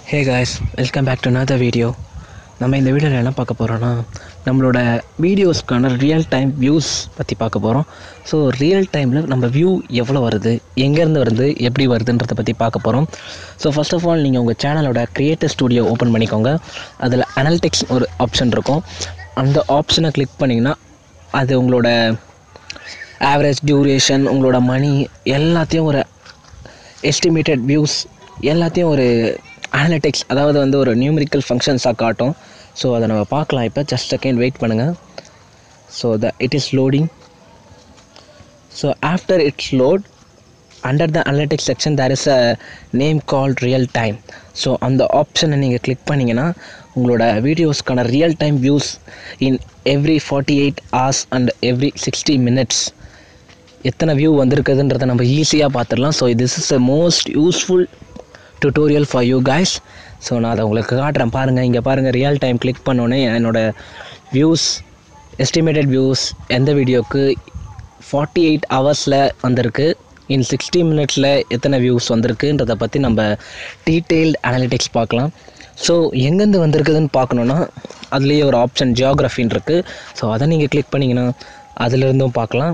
hey guys welcome back to another video நம்ம இந்த வீடியோவில் என்ன பார்க்க போகிறோன்னா நம்மளோட வீடியோஸ்க்கான ரியல் டைம் வியூஸ் பற்றி பார்க்க போகிறோம் ஸோ ரியல் டைமில் நம்ம வியூ எவ்வளோ வருது எங்கேருந்து வருது எப்படி வருதுன்றதை பற்றி பார்க்க போகிறோம் ஸோ ஃபர்ஸ்ட் ஆஃப் ஆல் நீங்கள் உங்கள் சேனலோட கிரியேட்டர் ஸ்டுடியோ ஓப்பன் பண்ணிக்கோங்க அதில் அனலிட்டிக்ஸ் ஒரு ஆப்ஷன் இருக்கும் அந்த ஆப்ஷனை கிளிக் பண்ணிங்கன்னா அது உங்களோட ஆவரேஜ் டியூரேஷன் உங்களோட மணி எல்லாத்தையும் ஒரு எஸ்டிமேட்டட் வியூஸ் எல்லாத்தையும் ஒரு அனலிட்டிக்ஸ் அதாவது வந்து ஒரு நியூமரிக்கல் ஃபங்க்ஷன்ஸாக காட்டும் ஸோ அதை நம்ம பார்க்கலாம் இப்போ ஜஸ்ட் செகண்ட் வெயிட் பண்ணுங்கள் so the it is loading so after it's load under the analytics section there is a name called real time so அந்த ஆப்ஷனை நீங்கள் கிளிக் பண்ணிங்கன்னா உங்களோட வீடியோஸ்க்கான real time views in every forty eight hours and every sixty minutes எத்தனை view வந்திருக்குதுன்றதை நம்ம ஈஸியாக பார்த்துடலாம் so this is a most useful tutorial for you guys so நான் அதை உங்களுக்கு காட்டுறேன் பாருங்கள் இங்கே பாருங்கள் ரியல் டைம் கிளிக் பண்ணோன்னே என்னோடய வியூஸ் எஸ்டிமேட்டட் வியூஸ் எந்த வீடியோக்கு ஃபார்ட்டி எயிட் ஹவர்ஸில் வந்திருக்கு இன் சிக்ஸ்டி மினிட்ஸில் எத்தனை வியூஸ் வந்திருக்குன்றதை பற்றி நம்ம டீட்டெயில்டு அனலிட்டிக்ஸ் பார்க்கலாம் ஸோ எங்கேருந்து வந்திருக்குதுன்னு பார்க்கணுன்னா அதுலேயே ஒரு ஆப்ஷன் ஜியாகிரஃபின்னு இருக்குது ஸோ அதை நீங்கள் கிளிக் பண்ணிங்கன்னா அதிலிருந்தும் பார்க்கலாம்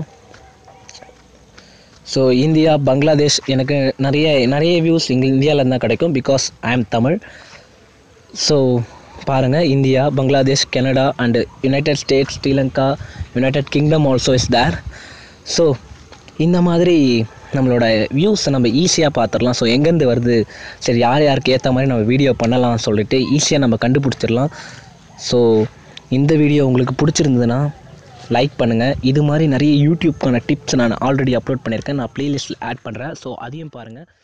ஸோ இந்தியா பங்களாதேஷ் எனக்கு நிறைய நிறைய வியூஸ் இங்கே இந்தியாவில் தான் கிடைக்கும் because I am Tamil so பாருங்கள் India Bangladesh Canada and United States Sri Lanka United Kingdom also is there so இந்த மாதிரி நம்மளோட வியூஸை நம்ம ஈஸியாக பார்த்துடலாம் ஸோ எங்கேருந்து வருது சரி யார் யாருக்கு ஏற்ற மாதிரி நம்ம வீடியோ பண்ணலாம் சொல்லிட்டு ஈஸியாக நம்ம கண்டுபிடிச்சிடலாம் ஸோ இந்த வீடியோ உங்களுக்கு பிடிச்சிருந்ததுன்னா லைக் பண்ணுங்கள் இது மாதிரி நிறைய யூடியூப்க்கான டிப்ஸ் நான் ஆல்ரெடி அப்லோட் பண்ணியிருக்கேன் நான் ப்ளேலிஸ்ட்டில் ஆட் பண்ணுறேன் ஸோ அதையும் பாருங்கள்